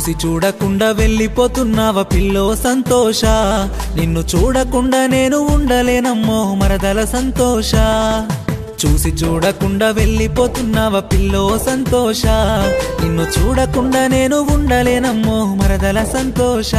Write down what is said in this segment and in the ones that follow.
చూసి చూడకుండా వెళ్ళిపోతున్నావా పిల్లో సంతోష నిన్ను చూడకుండా నేను ఉండలేనమ్మో మరదల సంతోష చూసి చూడకుండా వెళ్ళిపోతున్నావా పిల్లో సంతోష నిన్ను చూడకుండా నేను ఉండలేనమ్మో మరదల సంతోష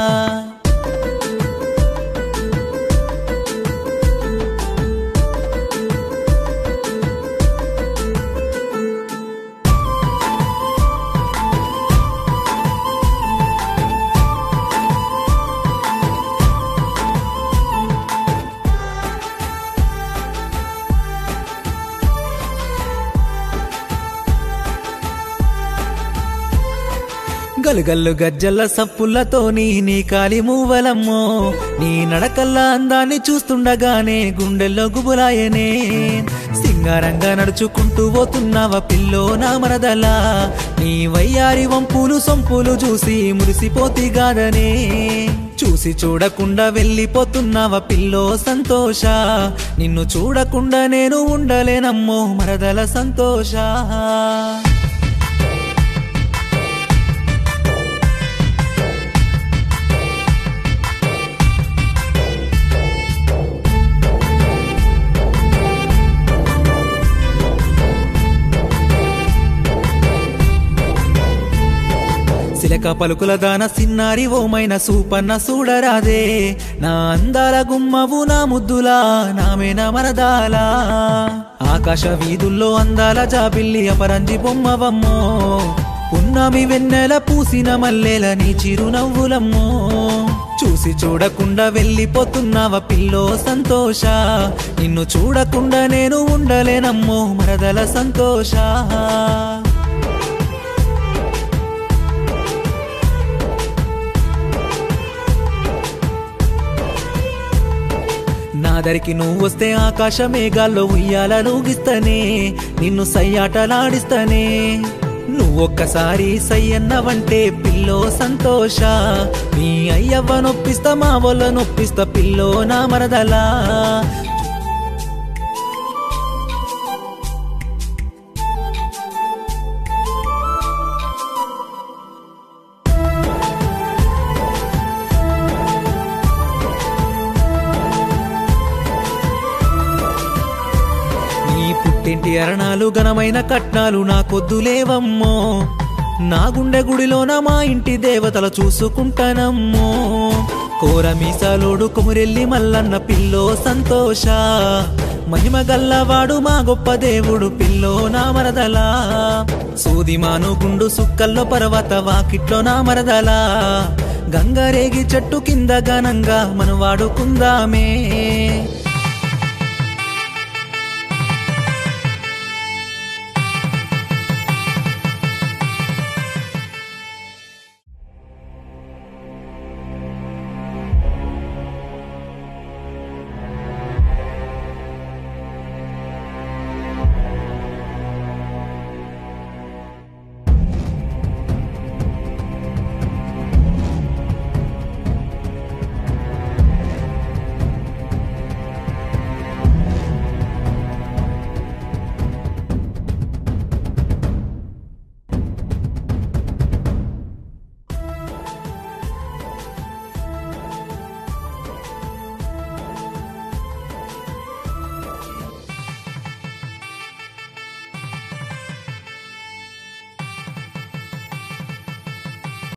గలుగల్లు గజ్జల సప్పులతోని నీ కాలి మూవలమ్మో నీ నడకల్లా అందాన్ని చూస్తుండగానే గుండెల్లో గుబులాయనే సింగారంగా నడుచుకుంటూ పోతున్నావా పిల్లో నా మరదలా నీ వయ్యారి వంపులు సొంపులు చూసి మురిసిపోతిగాదనే చూసి చూడకుండా వెళ్ళిపోతున్నావా పిల్లో సంతోష నిన్ను చూడకుండా నేను ఉండలేనమ్మో మరదల సంతోష సిలక పలుకుల దాన సిన్నారి ఓమైన సూపన్న చూడరాదే నా అందాల గుమ్మవు నా ముద్దులా నామేన మరదాలా ఆకాశ వీధుల్లో అందాల జాబిల్లి అపరంజి బొమ్మవమ్మో పున్నమి వెన్నెల పూసిన మల్లెల నీ చిరునవ్వులమ్మో చూసి చూడకుండా వెళ్ళిపోతున్నావా పిల్లో సంతోష నిన్ను చూడకుండా నేను ఉండలేనమ్మో మరదల సంతోష నాదరికి నువ్వు వస్తే ఆకాశ మేఘాల్లో ఉయ్యాల లూగిస్తనే నిన్ను సయ్యాటలాడిస్తనే నువ్వొక్కసారి సయ్యన్నవంటే పిల్లో సంతోష నీ అయ్యవ్వ నొప్పిస్తా మా వల్ల నొప్పిస్తా పిల్లో నా మరదలా నీ పుట్టింటి అరణాలు ఘనమైన కట్నాలు నాకొద్దులేవమ్మో నా గుండె గుడిలోన మా ఇంటి దేవతల చూసుకుంటానమ్మో కోర మీసాలోడు కొమురెల్లి మల్లన్న పిల్లో సంతోష మహిమ గల్లవాడు మా గొప్ప దేవుడు పిల్లో నా మరదలా సూది మాను గుండు సుక్కల్లో పర్వత వాకిట్లో నా మరదలా గంగరేగి చెట్టు కింద ఘనంగా మనం వాడుకుందామే